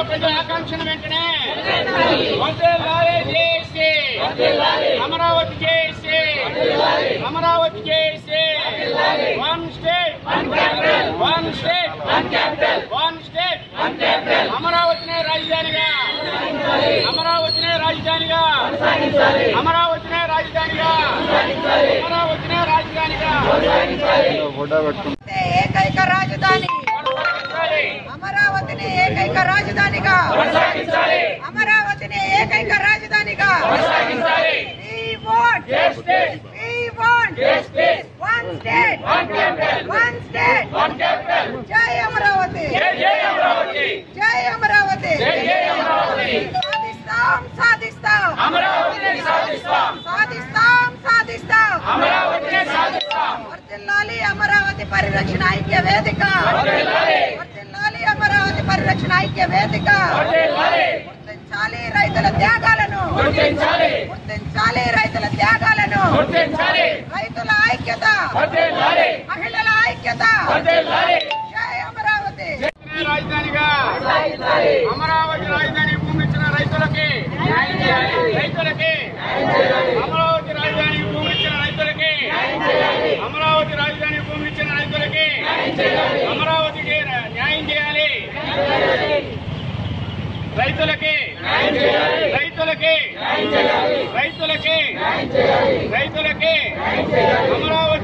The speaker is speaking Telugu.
ప్రజల ఆకాంక్షను వెంటనే వర్ధిల్లాలి JAC Amaravati JAC Amaravati JAC one state one state one state అమరావతినే రాజధానిగా అమరావతినే రాజధానిగా అమరావతినే రాజధానిగా అమరావతినే రాజధానిగా ఏకైక రాజధాని కొనసాగించాలి అమరావతిని ఏకైక రాజధానిగా కొనసాగించాలి అమరావతిని ఏకైక రాజధానిగా కొనసాగించాలి We want Justice. We want Justice. one state One capital. one state one capital జై అమరావతి జై జై అమరావతి జై అమరావతి జై జై అమరావతి సాధిస్తాం సాధిస్తాం అమరావతిని సాధిస్తాం సాధిస్తాం సాధిస్తాం అమరావతిని సాధిస్తాం వర్ధిల్లాలి అమరావతి పరిరక్షణ ఐక్య వేదిక వర్ధిల్లాలి. వర్ధిల్లాలి అమరావతి పరిరక్షణ ఐక్య వేదిక వర్ధిల్లాలి. గుర్తించాలి రైతుల త్యాగాలను గుర్తించాలి గుర్తించాలి రైతుల త్యాగాలను గుర్తించాలి రైతుల ఐక్యత వర్ధిల్లాలి. మహిళల ఐక్యత వర్ధిల్లాలి. జై అమరావతి రాజధానిగా అమరావతి రాజధాని భూమి ఇచ్చిన రైతులకి రైతులకి అమరావతి రాజధాని భూమి ఇచ్చిన రైతులకి అమరావతి రాజధాని భూమి ఇచ్చిన రైతులకి అమరావతికి న్యాయం చేయాలి రైతులకి రైతులకి రైతులకి రైతులకి అమరావతి